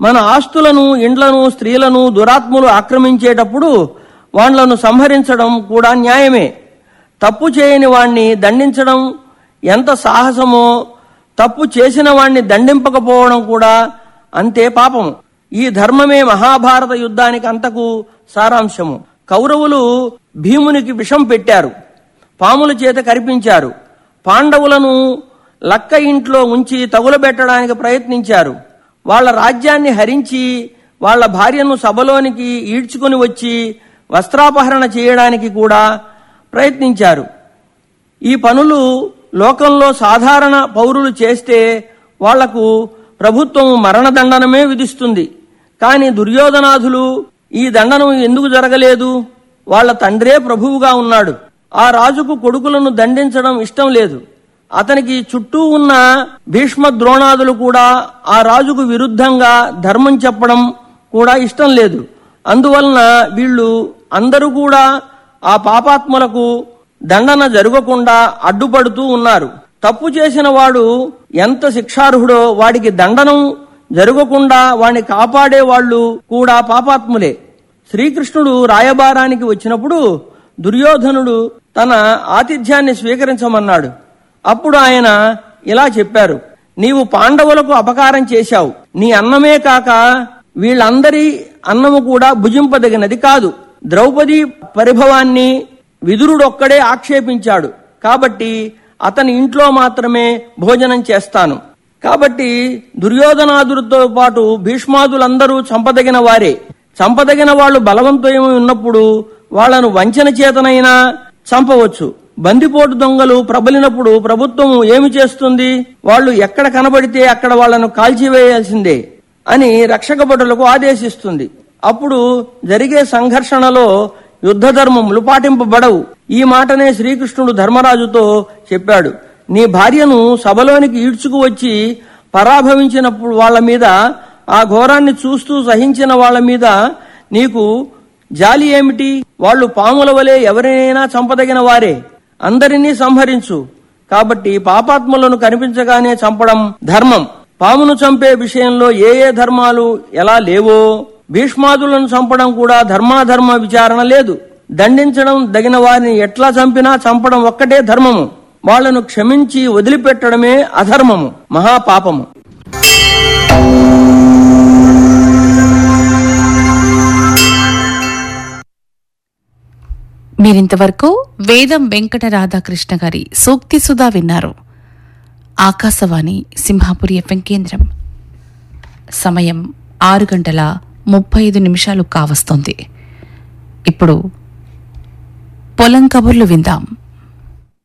మన ఆస్తులను ఇండ్లను స్త్రీలను దురాత్ములు ఆక్రమించేటప్పుడు వాళ్లను సంహరించడం కూడా న్యాయమే తప్పు చేయని వాణ్ణి దండించడం ఎంత సాహసమో తప్పు చేసిన వాణ్ణి దండింపకపోవడం కూడా అంతే పాపం ఈ ధర్మమే మహాభారత యుద్ధానికి అంతకు సారాంశము కౌరవులు భీమునికి విషం పెట్టారు పాముల చేత కరిపించారు పాండవులను లక్క ఇంట్లో ఉంచి తగులబెట్టడానికి ప్రయత్నించారు వాళ్ళ రాజ్యాన్ని హరించి వాళ్ళ భార్యను సభలోనికి ఈడ్చుకుని వచ్చి వస్త్రాపహరణ చేయడానికి కూడా ప్రయత్నించారు ఈ పనులు లోకంలో సాధారణ పౌరులు చేస్తే వాళ్లకు ప్రభుత్వం మరణదండనమే విధిస్తుంది కానీ దుర్యోధనాథులు ఈ దండనం ఎందుకు జరగలేదు వాళ్ళ తండ్రే ప్రభువుగా ఉన్నాడు ఆ రాజుకు కొడుకులను దండించడం ఇష్టం లేదు అతనికి చుట్టూ ఉన్న భీష్మ ద్రోణాదులు కూడా ఆ రాజుకు విరుద్ధంగా ధర్మం చెప్పడం కూడా ఇష్టం లేదు అందువలన వీళ్ళు అందరూ కూడా ఆ పాపాత్ములకు దండన జరగకుండా అడ్డుపడుతూ ఉన్నారు తప్పు చేసిన వాడు ఎంత శిక్షార్హుడో వాడికి దండనం జరగకుండా వాడిని కాపాడే వాళ్ళు కూడా పాపాత్ములే శ్రీకృష్ణుడు రాయబారానికి వచ్చినప్పుడు దుర్యోధనుడు తన ఆతిథ్యాన్ని స్వీకరించమన్నాడు అప్పుడు ఆయన ఇలా చెప్పారు నీవు పాండవులకు అపకారం చేశావు నీ అన్నమే కాక వీళ్ళందరి అన్నము కూడా భుజింపదగినది కాదు ద్రౌపది పరిభవాన్ని విదురుడొక్కడే ఆక్షేపించాడు కాబట్టి అతని ఇంట్లో మాత్రమే భోజనం చేస్తాను కాబట్టి దుర్యోధనాదులతో పాటు భీష్మాదులందరూ చంపదగిన వారే చంపదగిన వాళ్ళు బలవంతమై ఉన్నప్పుడు వాళ్లను వంచన చేతనైనా చంపవచ్చు బందిపోటు దొంగలు ప్రబలినప్పుడు ప్రభుత్వం ఏమి చేస్తుంది వాళ్ళు ఎక్కడ కనబడితే అక్కడ వాళ్లను కాల్చివేయాల్సిందే అని రక్షక భటులకు ఆదేశిస్తుంది అప్పుడు జరిగే సంఘర్షణలో యుద్ధ ధర్మములు పాటింపబడవు ఈ మాటనే శ్రీకృష్ణుడు ధర్మరాజుతో చెప్పాడు నీ భార్యను సభలోనికి ఈడ్చుకు వచ్చి పరాభవించినప్పుడు వాళ్ళ మీద ఆ ఘోరాన్ని చూస్తూ సహించిన వాళ్ళ మీద నీకు జాలి ఏమిటి వాళ్ళు పాముల వలె ఎవరినైనా చంపదగిన వారే అందరినీ సంహరించు కాబట్టి పాపాత్ములను కనిపించగానే చంపడం ధర్మం పామును చంపే విషయంలో ఏ ఏ ధర్మాలు ఎలా లేవో భీష్మాదులను చంపడం కూడా ధర్మాధర్మ విచారణ లేదు దండించడం దగిన వారిని ఎట్లా చంపినా చంపడం ఒక్కటే ధర్మము వాళ్లను క్షమించి వదిలిపెట్టడమే అధర్మము మహాపాపము మీరింతవరకు వేదం వెంకట రాధాకృష్ణ గారి సూక్తి సుధా విన్నారు ఆకాశవాణి సింహాపురి ఎఫ్ఎం కేంద్రం సమయం ఆరు గంటల ముప్పై ఐదు నిమిషాలు కావస్తోంది ఇప్పుడు పొలం కబుర్లు విందాం